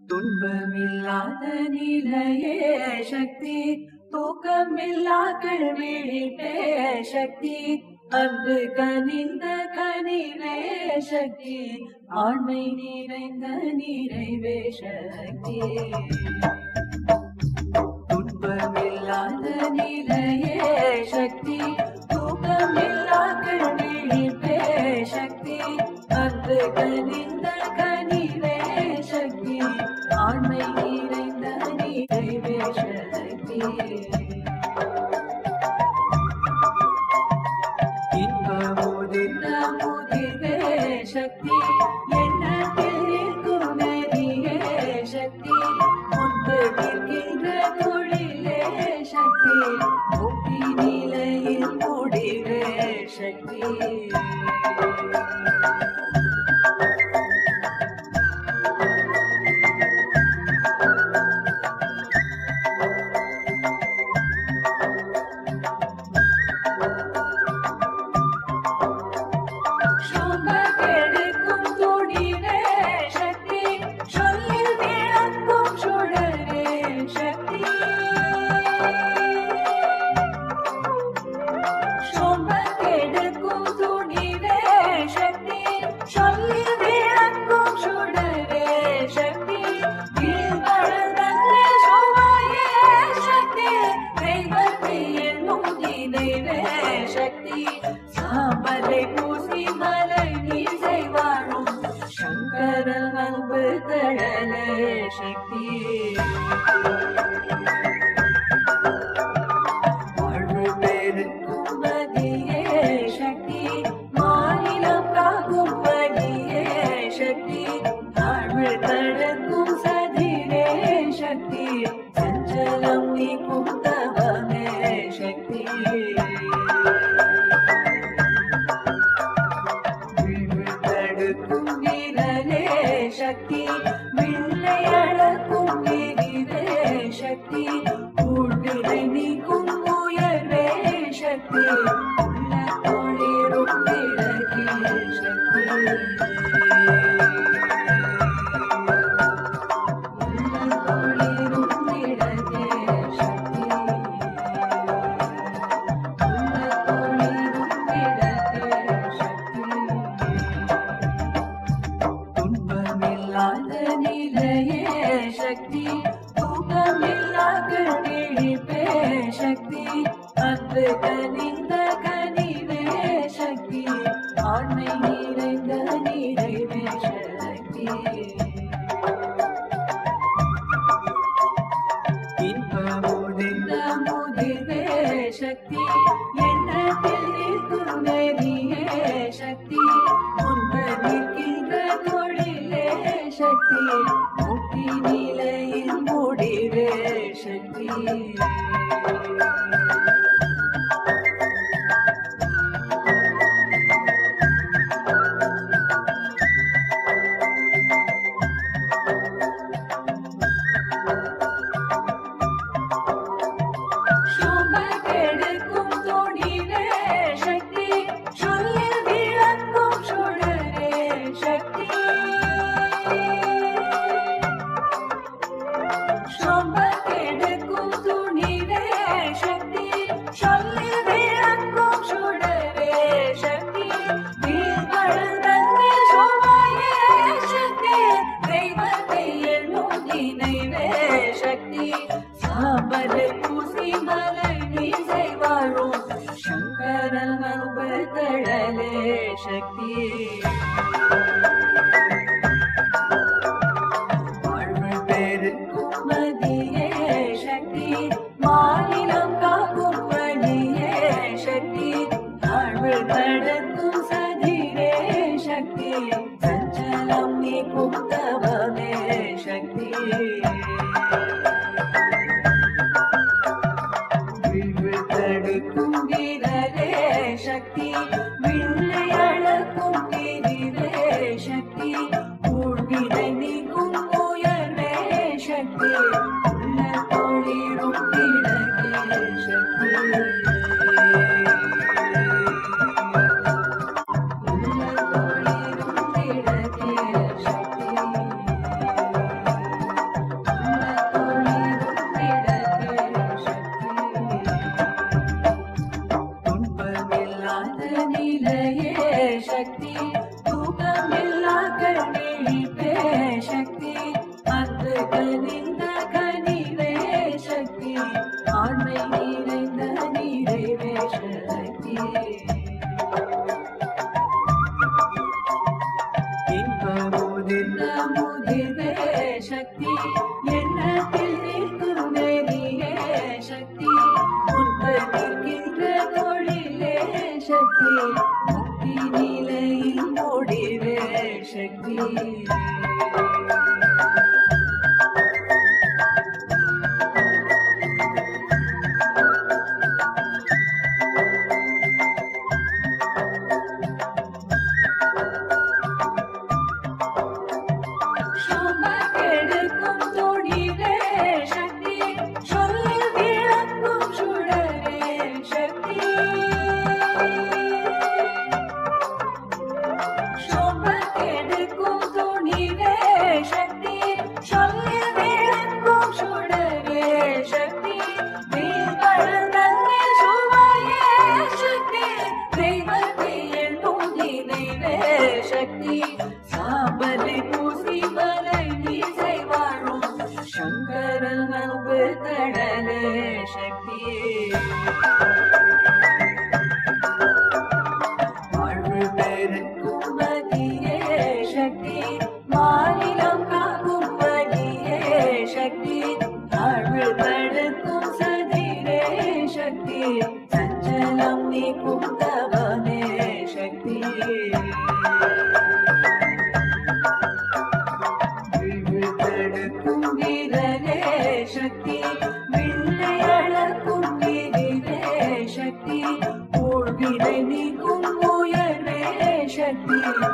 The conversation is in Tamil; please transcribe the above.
துன்பமில்லாத நிலையே சக்தி தூக்கமில்லா கல்விழிப்பே சக்தி அன்பு கனிந்த கனிவே சக்தி ஆண்மை நிறைந்த நிறைவே சக்தி துன்பமில்லாத நிலையே சக்தி தூக்கமில்லா கல்விழிப்பே சக்தி அன்பு கனிந்த கனிவே சக்தி ஆண்மை நிறைந்த நிறைவே சக்தி இன்பமுதிர்ந்த முதிர்வே சக்தி எண்ணத்தில் நிற்கும் நெறியே சக்தி முன்பு நிற்கின்ற தொழிலே சக்தி முக்தி நிலையில் முடிவே சக்தி சுமக்கெடுக்கும் துணிவே சக்தி சொல்லில் விளக்கும் சுடரே சக்தி சுமக்கெடுக்கும் துணிவே சக்தி சொல்லில் விளக்கும் சுடரே சக்தி வீழ்வழந்தல்ல சுவையே சக்தி தெய்வத்தை என்னும் நினைவே சக்தி சாம்பலை பூசி மலை நீசை வாழும் சங்கரன் அன்பு தழலே சக்தி வாழ்வு பெருக்கும் மதியே சக்தி மாநிலம் காக்கும் மதியே சக்தி தாழ்வு தடுக்கும் சதிரே சக்தி சஞ்சலம் நீக்கும் தவமே சக்தி வீழ்வு தடுக்கும் வீரனே சக்தி வில்லை அளக்கும் வீரிலே சக்தி ஊழ்விலை நீக்கும் உயர்வே சக்தி உள்ள தொழிலும் விலகே சக்தி உள்ள தொழிலும் விலகே சக்தி துன்பமில்லாத நிலையே சக்தி தூக்கமில்லா கணிப்பே சக்தி அன்பு கனிந்த கனிவே சக்தி ஆண்மை நிறைந்த நிறைவே சக்தி இன்பமுதிர்ந்த முதிர்வே சக்தி எண்ணத்தில் நிற்கும் நெறியே சக்தி முன்பு நிற்கின்ற தொழிலே சக்தி முக்தி நிலையில் முடிவே சக்தி சுமக்கெடுக்கும் துணிவே சக்தி சொல்லில் விளக்கும் சுடரே சக்தி சுமக்கெடுக்கும் துணிவே சக்தி சொல்லில் விளக்கும் சுடரே சக்தி வீழ்வழந்தன்மை சுவையே சக்தி தெய்வத்தை என்னும் நினைவே சக்தி சாம்பலை பூசி மலை நீசை வாழும் சங்கரன் அன்பு தழலே சக்தி வாழ்வு பெருக்கும் மதியே சக்தி மாநிலம் காக்கும் மணியே சக்தி தாழ்வு தடுக்கும் சதிரே சக்தி சஞ்சலம் நீக்கும் தவமே சக்தி வீழ்வு தடுக்கும் வீரரே சக்தி விண்ணை அளக்கும் வீரிலே சக்தி ஊழ்வினை நீக்கும் உயர்வே சக்தி உள்ள தொழிலும் விளக்கே சக்தி உள்ள தொழிலும் விளக்கே சக்தி கனிந்த கனிவே சக்தி ஆண்மை நிறைந்த நிறைவே சக்தி இன்பமுதிர்ந்த முதிர்வே சக்தி எண்ணத்தில் நிற்கும் நெறியே சக்தி முன்பு நிற்கின்ற தொழிலே சக்தி முக்தி நிலையில் முடிவே சக்தி சுமக்கெடுக்கும் துணிவே சக்தி சொல்லி விளக்கும் சுடரே சக்தி சுமக்கெடுக்கும் துணிவே சக்தி சொல்லி விளக்கும் சுடரே சக்தி தீபழந்தன்னில் சுவையே சக்தி தெய்வத்தை எண்ணும் நினைவே சக்தி சாம்பலை பூசி மலை மீசை வாழும் சங்கரன் அன்பு கடலே சக்தி வாழ்வு பெருக்கும் மதியே சக்தி மாநிலம் காக்கும் மதியே சக்தி வாழ்வு தடுக்கும் சதிரே சக்தி சஞ்சலம் நீக்கும் தவமே சக்தி விழுத்தெடுக்கும் வீரரே சக்தி விண்ணை அளக்கும் வீரிலே சக்தி ஊழ்வினை நீக்கும் உயர்வே சக்தி